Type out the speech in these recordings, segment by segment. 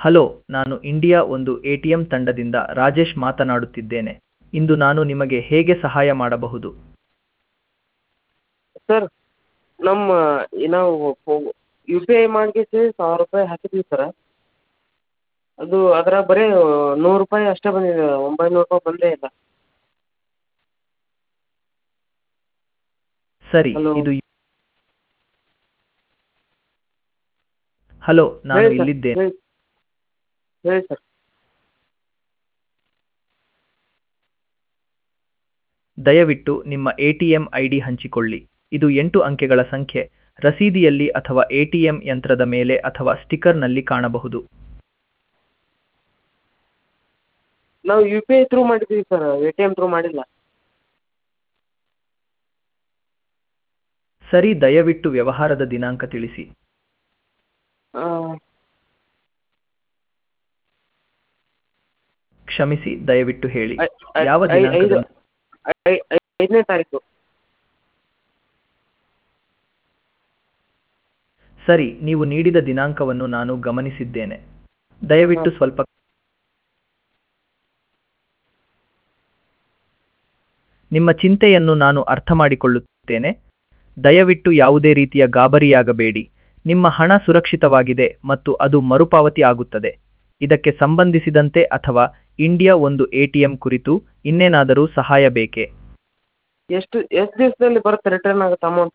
Hello ನಾನು India ಒಂದು A T M ತಂಡದಿಂದ ರಾಜೇಶ್ ಮಾತನಾಡುತ್ತಿದ್ದೇನೆ ಇಂದು ನಾನು ನಿಮಗೆ ಹೇಗೆ ಸಹಾಯ ಮಾಡಬಹುದು ಸರ್ ನಮ್ಮ ನಾವು ಯು ಪಿ ಐ ಮಾಡ್ಕೇಸಿ ಸಾವಿರ ರೂಪಾಯಿ ಹಾಕಿದ್ವಿ ಸರ ಅದು ಅದ್ರಾಗ ಬರೀ ನೂರು ರೂಪಾಯಿ ಅಷ್ಟೇ ಬಂದಿದೆ ಒಂಬೈನೂರು ರೂಪಾಯಿ ಬಂದೇ ಇಲ್ಲ ಸರಿ Hello. ಇದು ಹಲೋ ನಾನು ಹೇಳಿ ಸರ್ ಇಲ್ಲಿದ್ದೇನೆ ಹೇಳಿ ಹೇಳಿ ಸರ್ ದಯವಿಟ್ಟು ನಿಮ್ಮ A T M I D ಹಂಚಿಕೊಳ್ಳಿ ಇದು ಎಂಟು ಅಂಕೆಗಳ ಸಂಖ್ಯೆ ರಸೀದಿಯಲ್ಲಿ ಅಥವಾ ಎ ಟಿ ಎಂ ಯಂತ್ರದ ಮೇಲೆ ಅಥವಾ ಸ್ಟಿಕ್ಕರ್ನಲ್ಲಿ ಕಾಣಬಹುದು ನಾವು ಯು ಪಿ ಐ ಥ್ರೂ ಮಾಡಿದ್ದೀವಿ sir A T M through ಮಾಡಿಲ್ಲ ಸರಿ ದಯವಿಟ್ಟು ವ್ಯವಹಾರದ ದಿನಾಂಕ ತಿಳಿಸಿ ಆ, ಕ್ಷಮಿಸಿ ದಯವಿಟ್ಟು ಹೇಳಿ ಐ- ಐ- ಯಾವ ಐ- ಐದು ದಿನಾಂಕದಂದು ಐ- ಐ- ಐದನೇ ತಾರೀಕು ಸರಿ ನೀವು ನೀಡಿದ ದಿನಾಂಕವನ್ನು ನಾನು ಗಮನಿಸಿದ್ದೇನೆ ದಯವಿಟ್ಟು ಹಾ. ಸ್ವಲ್ಪ ನಿಮ್ಮ ಚಿಂತೆಯನ್ನು ನಾನು ಅರ್ಥ ಮಾಡಿಕೊಳ್ಳುತ್ತೇನೆ ದಯವಿಟ್ಟು ಯಾವುದೇ ರೀತಿಯ ಗಾಬರಿಯಾಗಬೇಡಿ ನಿಮ್ಮ ಹಣ ಸುರಕ್ಷಿತವಾಗಿದೆ ಮತ್ತು ಅದು ಮರುಪಾವತಿ ಆಗುತ್ತದೆ ಇದಕ್ಕೆ ಸಂಬಂಧಿಸಿದಂತೆ ಅಥವಾ ಇಂಡಿಯಾ ಒಂದು ಎಟಿಎಂ ಕುರಿತು ಇನ್ನೇನಾದರೂ ಸಹಾಯ ಬೇಕೇ ಎಷ್ಟು ಎಷ್ಟು ದಿವಸದಲ್ಲಿ ಬರುತ್ತೆ ರಿಟರ್ನ್ ಆಗುತ್ತೆ ಅಮೌಂಟ್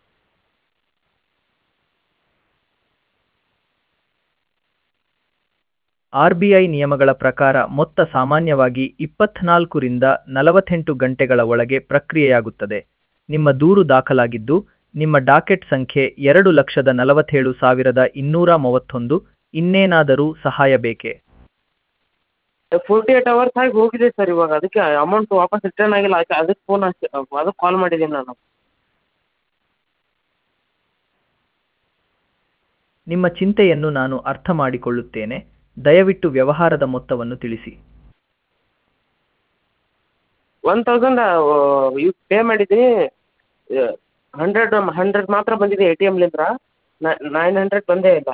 ಆರ್ಬಿಐ ನಿಯಮಗಳ ಪ್ರಕಾರ ಮೊತ್ತ ಸಾಮಾನ್ಯವಾಗಿ ಇಪ್ಪತ್ನಾಲ್ಕರಿಂದ ನಲವತ್ತೆಂಟು ಗಂಟೆಗಳ ಒಳಗೆ ಪ್ರಕ್ರಿಯೆಯಾಗುತ್ತದೆ ನಿಮ್ಮ ದೂರು ದಾಖಲಾಗಿದ್ದು ನಿಮ್ಮ ಡಾಕೆಟ್ ಸಂಖ್ಯೆ ಎರಡು ಲಕ್ಷದ ನಲವತ್ತೇಳು ಸಾವಿರದ ಇನ್ನೂರ ಮೂವತ್ತೊಂದು ಇನ್ನೇನಾದರೂ ಸಹಾಯ ಬೇಕೇ ಫೋರ್ಟಿ ಏಟ್ ಅವರ್ಸ್ ಆಗಿ ಹೋಗಿದೆ ಸರ್ ಇವಾಗ ಅದಕ್ಕೆ ಅಮೌಂಟ್ ವಾಪಸ್ ರಿಟರ್ನ್ ಆಗಿಲ್ಲ ಅದಕ್ಕೆ ಅದಕ್ಕೆ ಫೋನ್ ಹಚ್ಚಿ ಅದಕ್ಕೆ ಕಾಲ್ ಮಾಡಿದ್ದೀನಿ ನಾನು ನಿಮ್ಮ ಚಿಂತೆಯನ್ನು ನಾನು ಅರ್ಥ ಮಾಡಿಕೊಳ್ಳುತ್ತೇನೆ ದಯವಿಟ್ಟು ವ್ಯವಹಾರದ ಮೊತ್ತವನ್ನು ತಿಳಿಸಿ ಒನ್ ತೌಸಂಡ್ ಪೇ ಮಾಡಿದ್ದೀನಿ ಹಂಡ್ರೆಡ್ ಹಂಡ್ರೆಡ್ ಮಾತ್ರ ಬಂದಿದೆ ಎ ಟಿ ಎಮ್ಲಿಂದ ನೈನ್ ಹಂಡ್ರೆಡ್ ಬಂದೇ ಇಲ್ಲ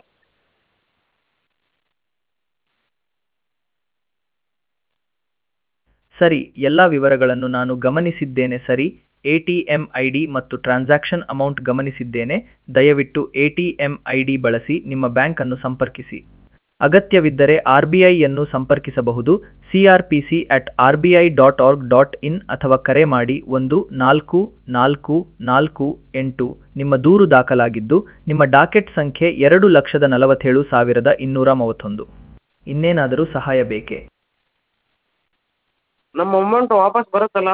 ಸರಿ ಎಲ್ಲ ವಿವರಗಳನ್ನು ನಾನು ಗಮನಿಸಿದ್ದೇನೆ ಸರಿ ಎಟಿಎಂ ಐಡಿ ಮತ್ತು ಟ್ರಾನ್ಸಾಕ್ಷನ್ ಅಮೌಂಟ್ ಗಮನಿಸಿದ್ದೇನೆ ದಯವಿಟ್ಟು ಎಟಿಎಂ ಐಡಿ ಬಳಸಿ ನಿಮ್ಮ ಬ್ಯಾಂಕ್ ಅನ್ನು ಸಂಪರ್ಕಿಸಿ ಅಗತ್ಯವಿದ್ದರೆ ಆರ್ ಬಿ ಐಯನ್ನು ಸಂಪರ್ಕಿಸಬಹುದು CRPC at R B I dot org dot in ಅಥವಾ ಕರೆ ಮಾಡಿ ಒಂದು ನಾಲ್ಕು ನಾಲ್ಕು ನಾಲ್ಕು ಎಂಟು ನಿಮ್ಮ ದೂರು ದಾಖಲಾಗಿದ್ದು ನಿಮ್ಮ ಡಾಕೆಟ್ ಸಂಖ್ಯೆ ಎರಡು ಲಕ್ಷದ ನಲವತ್ತೇಳು ಸಾವಿರದ ಇನ್ನೂರ ಮೂವತ್ತೊಂದು ಇನ್ನೇನಾದರೂ ಸಹಾಯ ಬೇಕೇ ನಮ್ಮ ಅಮೌಂಟ್ ವಾಪಸ್ ಬರುತ್ತಲ್ಲ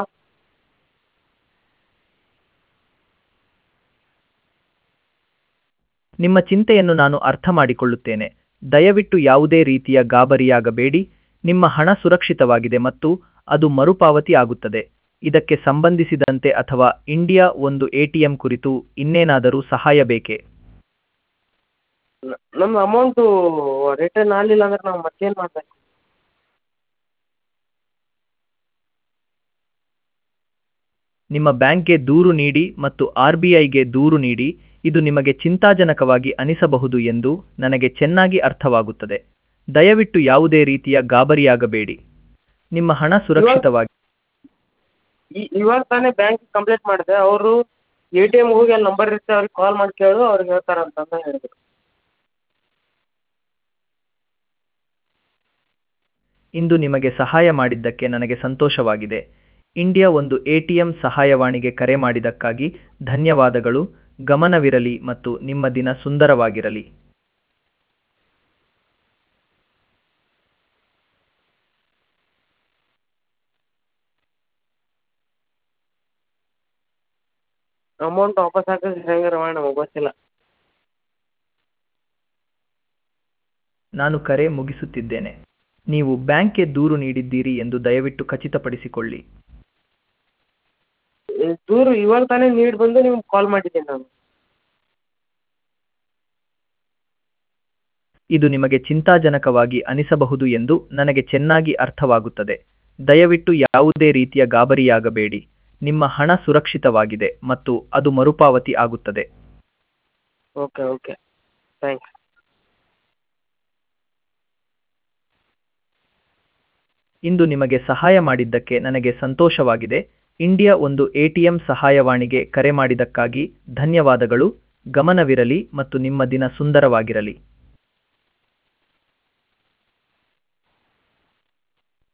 ನಿಮ್ಮ ಚಿಂತೆಯನ್ನು ನಾನು ಅರ್ಥ ಮಾಡಿಕೊಳ್ಳುತ್ತೇನೆ ದಯವಿಟ್ಟು ಯಾವುದೇ ರೀತಿಯ ಗಾಬರಿಯಾಗಬೇಡಿ ನಿಮ್ಮ ಹಣ ಸುರಕ್ಷಿತವಾಗಿದೆ ಮತ್ತು ಅದು ಮರುಪಾವತಿ ಆಗುತ್ತದೆ ಇದಕ್ಕೆ ಸಂಬಂಧಿಸಿದಂತೆ ಅಥವಾ ಇಂಡಿಯಾ ಒಂದು ಎಟಿಎಂ ಕುರಿತು ಇನ್ನೇನಾದರೂ ಸಹಾಯ ಬೇಕೇ ನ- ನಮ್ದು ಅಮೌಂಟು ರಿಟರ್ನ್ ಆಗಲಿಲ್ಲ ಅಂದ್ರೆ ನಾವು ಮತ್ತೇನು ಮಾಡಬೇಕು ನಿಮ್ಮ ಬ್ಯಾಂಕ್ಗೆ ದೂರು ನೀಡಿ ಮತ್ತು ಆರ್ ಬಿ ಐಗೆ ದೂರು ನೀಡಿ ಇದು ನಿಮಗೆ ಚಿಂತಾಜನಕವಾಗಿ ಅನಿಸಬಹುದು ಎಂದು ನನಗೆ ಚೆನ್ನಾಗಿ ಅರ್ಥವಾಗುತ್ತದೆ ದಯವಿಟ್ಟು ಯಾವುದೇ ರೀತಿಯ ಗಾಬರಿಯಾಗಬೇಡಿ ನಿಮ್ಮ ಹಣ ಸುರಕ್ಷಿತವಾಗಿ ಈ ಇವಾಗ ತಾನೇ ಬ್ಯಾಂಕ್ ಕಂಪ್ಲೇಂಟ್ ಮಾಡಿದೆ ಅವರು ಎ ಟಿ ಎಮ್ಗೆ ಹೋಗಿ ಅಲ್ಲಿ ನಂಬರ್ ಇರುತ್ತೆ ಅವ್ರಿಗೆ ಕಾಲ್ ಮಾಡಿ ಕೇಳು ಅವ್ರಿಗೆ ಹೇಳ್ತಾರೆ ಅಂತಂದು ಹೇಳಿದ್ರು ಇಂದು ನಿಮಗೆ ಸಹಾಯ ಮಾಡಿದ್ದಕ್ಕೆ ನನಗೆ ಸಂತೋಷವಾಗಿದೆ ಇಂಡಿಯಾ ಒಂದು ಎಟಿಎಂ ಸಹಾಯವಾಣಿಗೆ ಕರೆ ಮಾಡಿದ್ದಕ್ಕಾಗಿ ಧನ್ಯವಾದಗಳು ಗಮನವಿರಲಿ ಮತ್ತು ನಿಮ್ಮ ದಿನ ಸುಂದರವಾಗಿರಲಿ ಅಮೌಂಟ್ ವಾಪಸ್ ಹಾಕಿದ್ರೆ ಹೆಂಗಾರ ಮಾಡಿ ನಮಗೆ ಗೊತ್ತಿಲ್ಲ ನಾನು ಕರೆ ಮುಗಿಸುತ್ತಿದ್ದೇನೆ ನೀವು ಬ್ಯಾಂಕ್ಗೆ ದೂರು ನೀಡಿದ್ದೀರಿ ಎಂದು ದಯವಿಟ್ಟು ಖಚಿತಪಡಿಸಿಕೊಳ್ಳಿ ಈ ದೂರು ಇವಾಗ ತಾನೇ ನೀಡಿ ಬಂದು ನಿಮ್ಗೆ ಕಾಲ್ ಮಾಡಿದ್ದೀನಿ ನಾನು ಇದು ನಿಮಗೆ ಚಿಂತಾಜನಕವಾಗಿ ಅನಿಸಬಹುದು ಎಂದು ನನಗೆ ಚೆನ್ನಾಗಿ ಅರ್ಥವಾಗುತ್ತದೆ ದಯವಿಟ್ಟು ಯಾವುದೇ ರೀತಿಯ ಗಾಬರಿಯಾಗಬೇಡಿ ನಿಮ್ಮ ಹಣ ಸುರಕ್ಷಿತವಾಗಿದೆ ಮತ್ತು ಅದು ಮರುಪಾವತಿ ಆಗುತ್ತದೆ ಓಕೆ ಓಕೆ ಥ್ಯಾಂಕ್ಸ್ ಇಂದು ನಿಮಗೆ ಸಹಾಯ ಮಾಡಿದ್ದಕ್ಕೆ ನನಗೆ ಸಂತೋಷವಾಗಿದೆ ಇಂಡಿಯಾ ಒಂದು ಎಟಿಎಂ ಸಹಾಯವಾಣಿಗೆ ಕರೆ ಮಾಡಿದ್ದಕ್ಕಾಗಿ ಧನ್ಯವಾದಗಳು ಗಮನವಿರಲಿ ಮತ್ತು ನಿಮ್ಮ ದಿನ ಸುಂದರವಾಗಿರಲಿ